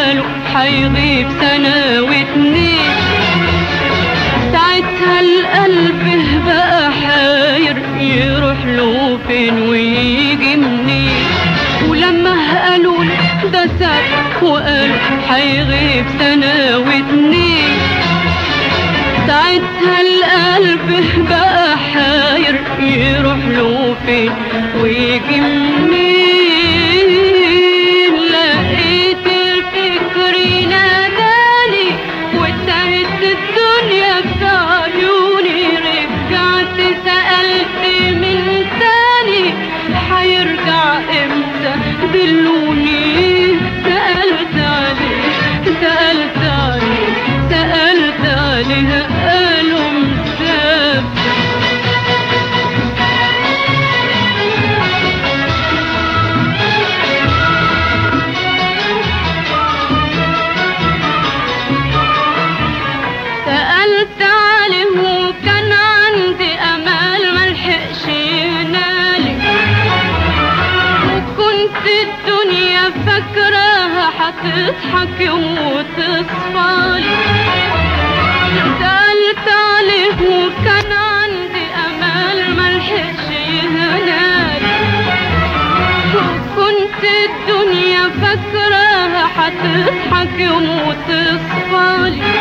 قالوا حيغيب سنة واتنين ساعتها القلب بقى حاير يروح له فين ويجي منين ولما قالوا له ده ساب وقالوا حيغيب سنة واتنين ساعتها القلب بقى حاير يروح له فين ويجي منين لقيت الفكر ناداني وانتهت الدنيا في عيوني رجعت سألت من تاني حيرجع امتى دلوني سألت عليه سألت عليه سألت عليه قالوا مسافر سألت عليه وكان عندي أمل ملحقش ينالي وكنت الدنيا فاكراها هتضحك وتصفالي سألت عليه وكان عندي أمل ملحقش ينالي وكنت الدنيا فاكراها هتضحك وتصفالي